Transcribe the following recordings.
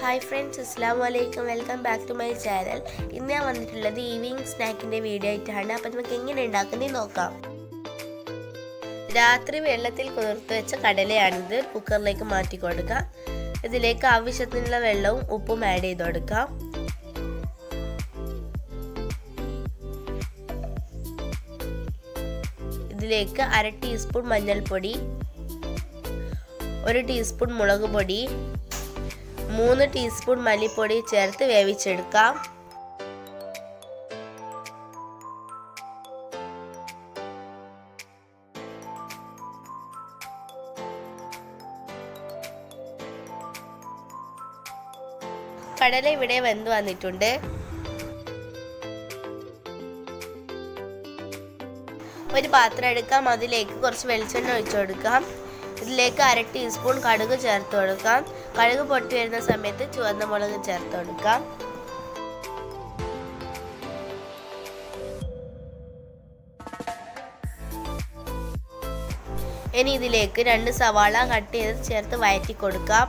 hi friends അസ്സാം വലൈക്കും welcome back to my channel ഇന്ന് ഞാൻ വന്നിട്ടുള്ളത് ഈവനിങ് സ്നാക്കിൻ്റെ വീഡിയോ ആയിട്ടാണ് അപ്പം നമുക്ക് എങ്ങനെ ഉണ്ടാക്കുന്നത് നോക്കാം രാത്രി വെള്ളത്തിൽ കുതിർത്ത് വെച്ച കടലയാണിത് കുക്കറിലേക്ക് മാറ്റി കൊടുക്കാം ഇതിലേക്ക് ആവശ്യത്തിനുള്ള വെള്ളവും ഉപ്പും ആഡ് ചെയ്ത് കൊടുക്കാം ഇതിലേക്ക് അര ടീസ്പൂൺ മഞ്ഞൾപ്പൊടി ഒരു ടീസ്പൂൺ മുളക് പൊടി മൂന്ന് ടീസ്പൂൺ മല്ലിപ്പൊടി ചേർത്ത് വേവിച്ചെടുക്കാം കടല ഇവിടെ വെന്ത് വന്നിട്ടുണ്ട് ഒരു പാത്രം എടുക്കാം അതിലേക്ക് കുറച്ച് വെളിച്ചെണ്ണ ഒഴിച്ചു കൊടുക്കാം ഇതിലേക്ക് അര ടീസ്പൂൺ കടുക് ചേർത്ത് കൊടുക്കാം കടുക് പൊട്ടി വരുന്ന സമയത്ത് ചുവന്ന മുളക് ചേർത്ത് കൊടുക്കാം ഇനി ഇതിലേക്ക് രണ്ട് സവാള കട്ട് ചെയ്ത് ചേർത്ത് വഴറ്റി കൊടുക്കാം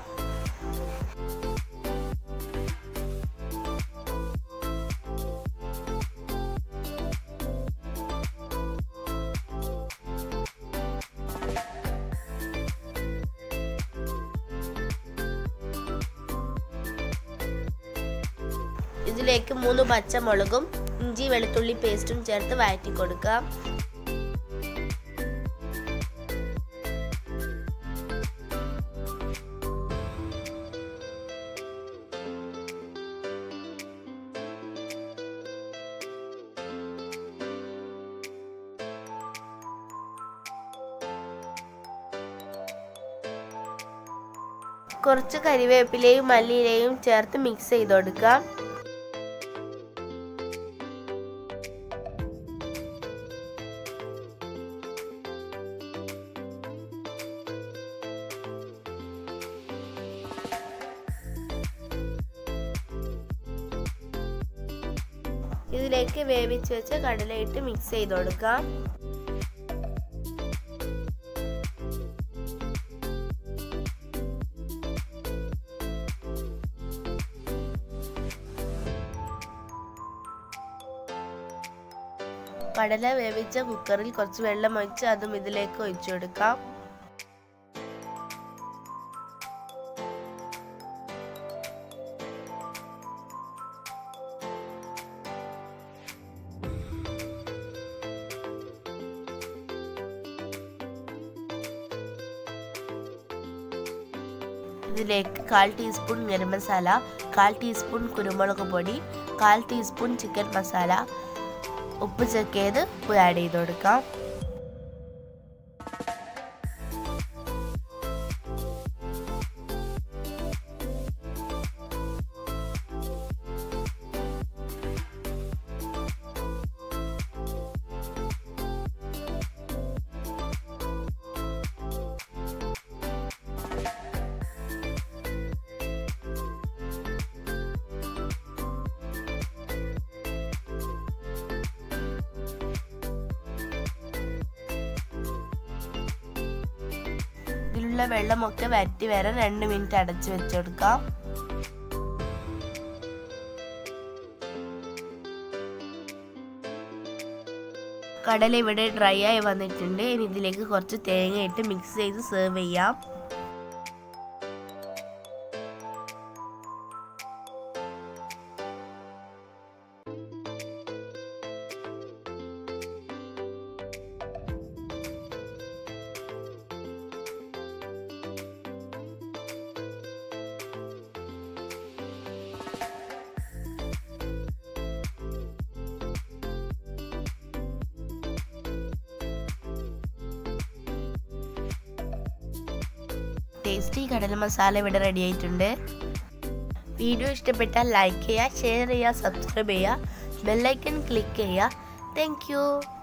ഇതിലേക്ക് മൂന്ന് പച്ചമുളകും ഇഞ്ചി വെളുത്തുള്ളി പേസ്റ്റും ചേർത്ത് വഴറ്റി കൊടുക്കാം കുറച്ച് കരിവേപ്പിലയും മല്ലിയിലയും ചേർത്ത് മിക്സ് ചെയ്ത് കൊടുക്കാം ഇതിലേക്ക് വേവിച്ച് വെച്ച കടലയിട്ട് മിക്സ് ചെയ്ത് കൊടുക്കാം കടല വേവിച്ച കുക്കറിൽ കുറച്ച് വെള്ളം ഒഴിച്ച് അതും ഇതിലേക്ക് ഒഴിച്ചു കൊടുക്കാം ഇതിലേക്ക് കാൽ ടീസ്പൂൺ ഗരം മസാല കാൽ ടീസ്പൂൺ കുരുമുളക് പൊടി കാൽ ടീസ്പൂൺ ചിക്കൻ മസാല ഉപ്പ് ചെക്ക് ചെയ്ത് ഉപ്പ് ആഡ് ചെയ്ത് കൊടുക്കാം ഇതിലുള്ള വെള്ളമൊക്കെ വറ്റി വരാൻ രണ്ട് മിനിറ്റ് അടച്ചു വെച്ചെടുക്കാം കടല ഇവിടെ ഡ്രൈ ആയി വന്നിട്ടുണ്ട് ഇനി ഇതിലേക്ക് കുറച്ച് തേങ്ങ ഇട്ട് മിക്സ് ചെയ്ത് സെർവ് ചെയ്യാം ടേസ്റ്റി കടല മസാല ഇവിടെ റെഡി ആയിട്ടുണ്ട് വീഡിയോ ഇഷ്ടപ്പെട്ടാൽ ലൈക്ക് ചെയ്യുക ഷെയർ ചെയ്യുക സബ്സ്ക്രൈബ് ചെയ്യുക ബെല്ലൈക്കൺ ക്ലിക്ക് ചെയ്യുക താങ്ക്